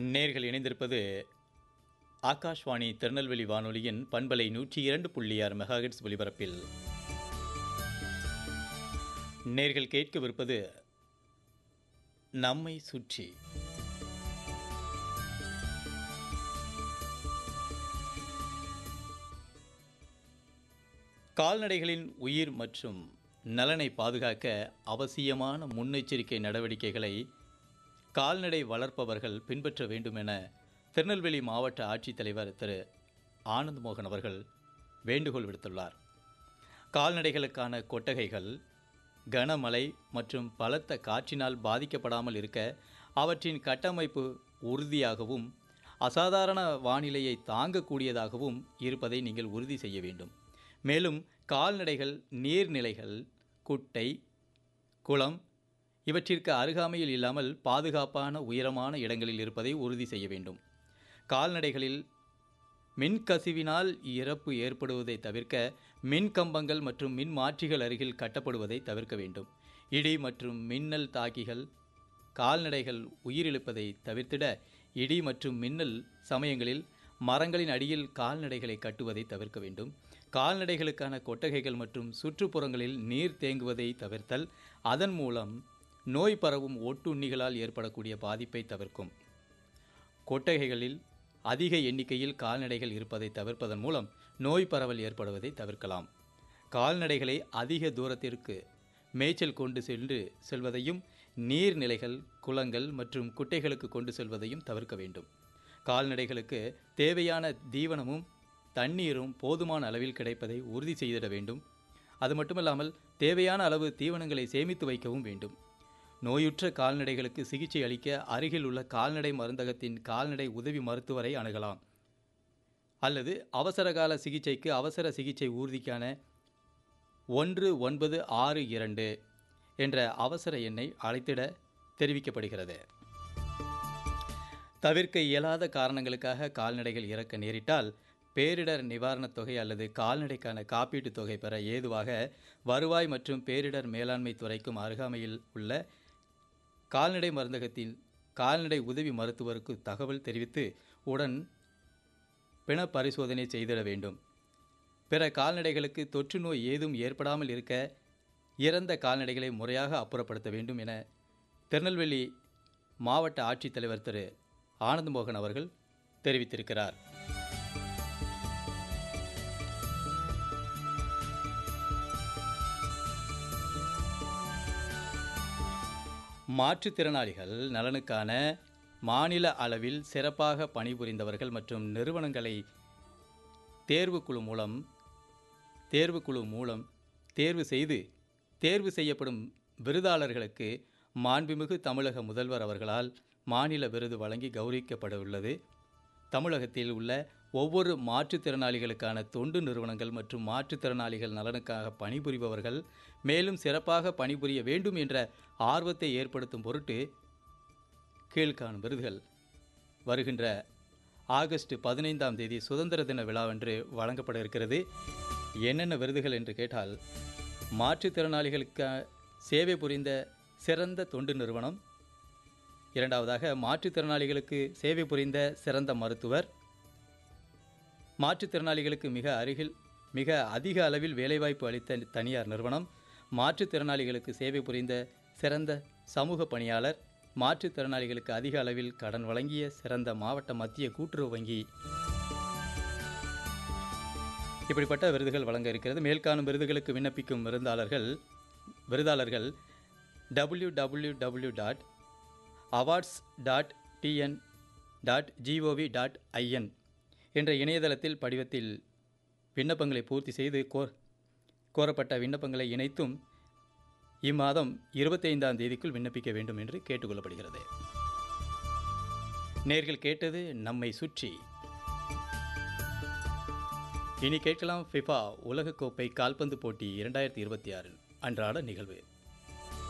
நேர்கள் இணைந்திருப்பது ஆகாஷ்வாணி திருநெல்வேலி வானொலியின் பண்பலை நூற்றி இரண்டு புள்ளி ஆறு மெகாஹெட்ஸ் ஒலிபரப்பில் நேர்கள் கேட்கவிருப்பது நம்மை சுற்றி கால்நடைகளின் உயிர் மற்றும் நலனை பாதுகாக்க அவசியமான முன்னெச்சரிக்கை நடவடிக்கைகளை கால்நடை வளர்ப்பவர்கள் பின்பற்ற வேண்டும் என திருநெல்வேலி மாவட்ட ஆட்சித்தலைவர் திரு ஆனந்த் மோகன் அவர்கள் வேண்டுகோள் விடுத்துள்ளார் கால்நடைகளுக்கான கொட்டகைகள் கனமழை மற்றும் பலத்த காற்றினால் பாதிக்கப்படாமல் இருக்க அவற்றின் கட்டமைப்பு உறுதியாகவும் அசாதாரண வானிலையை தாங்கக்கூடியதாகவும் இருப்பதை நீங்கள் உறுதி செய்ய வேண்டும் மேலும் கால்நடைகள் நீர்நிலைகள் குட்டை குளம் இவற்றிற்கு அருகாமையில் இல்லாமல் பாதுகாப்பான உயரமான இடங்களில் இருப்பதை உறுதி செய்ய வேண்டும் கால்நடைகளில் மின்கசிவினால் இறப்பு ஏற்படுவதை தவிர்க்க மின் கம்பங்கள் மற்றும் மின் மாற்றிகள் அருகில் கட்டப்படுவதை தவிர்க்க வேண்டும் இடி மற்றும் மின்னல் தாக்கிகள் கால்நடைகள் உயிரிழப்பதை தவிர்த்திட இடி மற்றும் மின்னல் சமயங்களில் மரங்களின் அடியில் கால்நடைகளை கட்டுவதை தவிர்க்க வேண்டும் கால்நடைகளுக்கான கொட்டகைகள் மற்றும் சுற்றுப்புறங்களில் நீர் தேங்குவதை தவிர்த்தல் அதன் மூலம் நோய் பரவும் ஒட்டுண்ணிகளால் ஏற்படக்கூடிய பாதிப்பை தவிர்க்கும் கொட்டகைகளில் அதிக எண்ணிக்கையில் கால்நடைகள் இருப்பதை தவிர்ப்பதன் மூலம் நோய் பரவல் ஏற்படுவதை தவிர்க்கலாம் கால்நடைகளை அதிக தூரத்திற்கு மேய்ச்சல் கொண்டு சென்று செல்வதையும் நீர்நிலைகள் குளங்கள் மற்றும் குட்டைகளுக்கு கொண்டு செல்வதையும் தவிர்க்க வேண்டும் கால்நடைகளுக்கு தேவையான தீவனமும் தண்ணீரும் போதுமான அளவில் கிடைப்பதை உறுதி செய்திட வேண்டும் அது மட்டுமல்லாமல் தேவையான அளவு தீவனங்களை சேமித்து வைக்கவும் வேண்டும் நோயுற்ற கால்நடைகளுக்கு சிகிச்சை அளிக்க அருகில் உள்ள கால்நடை மருந்தகத்தின் கால்நடை உதவி மருத்துவரை அணுகலாம் அல்லது அவசரகால சிகிச்சைக்கு அவசர சிகிச்சை ஊர்திக்கான ஒன்று ஒன்பது ஆறு இரண்டு என்ற அவசர எண்ணை அழைத்திட தெரிவிக்கப்படுகிறது தவிர்க்க இயலாத காரணங்களுக்காக கால்நடைகள் இறக்க நேரிட்டால் பேரிடர் நிவாரணத் தொகை அல்லது கால்நடைக்கான காப்பீட்டுத் தொகை பெற ஏதுவாக வருவாய் மற்றும் பேரிடர் மேலாண்மை துறைக்கும் அருகாமையில் உள்ள கால்நடை மருந்தகத்தில் கால்நடை உதவி மருத்துவருக்கு தகவல் தெரிவித்து உடன் பிண பரிசோதனை செய்திட வேண்டும் பிற கால்நடைகளுக்கு தொற்று நோய் ஏதும் ஏற்படாமல் இருக்க இறந்த கால்நடைகளை முறையாக அப்புறப்படுத்த வேண்டும் என திருநெல்வேலி மாவட்ட ஆட்சித்தலைவர் திரு ஆனந்த் மோகன் அவர்கள் தெரிவித்திருக்கிறார் மாற்றுத்திறனாளிகள் நலனுக்கான மாநில அளவில் சிறப்பாக பணிபுரிந்தவர்கள் மற்றும் நிறுவனங்களை தேர்வுக்குழு மூலம் தேர்வுக்குழு மூலம் தேர்வு செய்து தேர்வு செய்யப்படும் விருதாளர்களுக்கு மாண்புமிகு தமிழக முதல்வர் அவர்களால் மாநில விருது வழங்கி கௌரவிக்கப்பட உள்ளது தமிழகத்தில் உள்ள ஒவ்வொரு மாற்றுத்திறனாளிகளுக்கான தொண்டு நிறுவனங்கள் மற்றும் மாற்றுத்திறனாளிகள் நலனுக்காக பணிபுரிபவர்கள் மேலும் சிறப்பாக பணிபுரிய வேண்டும் என்ற ஆர்வத்தை ஏற்படுத்தும் பொருட்டு கீழ்காணும் விருதுகள் வருகின்ற ஆகஸ்ட் பதினைந்தாம் தேதி சுதந்திர தின விழாவன்று வழங்கப்பட இருக்கிறது என்னென்ன விருதுகள் என்று கேட்டால் மாற்றுத்திறனாளிகளுக்கு சேவை புரிந்த சிறந்த தொண்டு நிறுவனம் இரண்டாவதாக மாற்றுத்திறனாளிகளுக்கு சேவை புரிந்த சிறந்த மருத்துவர் மாற்றுத்திறனாளிகளுக்கு மிக அருகில் மிக அதிக அளவில் வேலைவாய்ப்பு அளித்த தனியார் நிறுவனம் மாற்றுத்திறனாளிகளுக்கு சேவை புரிந்த சிறந்த சமூக பணியாளர் மாற்றுத்திறனாளிகளுக்கு அதிக அளவில் கடன் வழங்கிய சிறந்த மாவட்ட மத்திய கூட்டுறவு வங்கி இப்படிப்பட்ட விருதுகள் வழங்க இருக்கிறது மேல்காணும் விருதுகளுக்கு விண்ணப்பிக்கும் விருந்தாளர்கள் விருதாளர்கள் W W W dot awards dot TN dot GOV dot IN என்ற இணையதளத்தில் படிவத்தில் விண்ணப்பங்களை பூர்த்தி செய்து கோர் கோரப்பட்ட விண்ணப்பங்களை இணைத்தும் இம்மாதம் இருபத்தைந்தாம் தேதிக்குள் விண்ணப்பிக்க வேண்டும் என்று கேட்டுக்கொள்ளப்படுகிறது நேர்கள் கேட்டது நம்மை சுற்றி இனி கேட்கலாம் ஃபிஃபா உலகக்கோப்பை கால்பந்து போட்டி இரண்டாயிரத்தி இருபத்தி ஆறு அன்றாட நிகழ்வு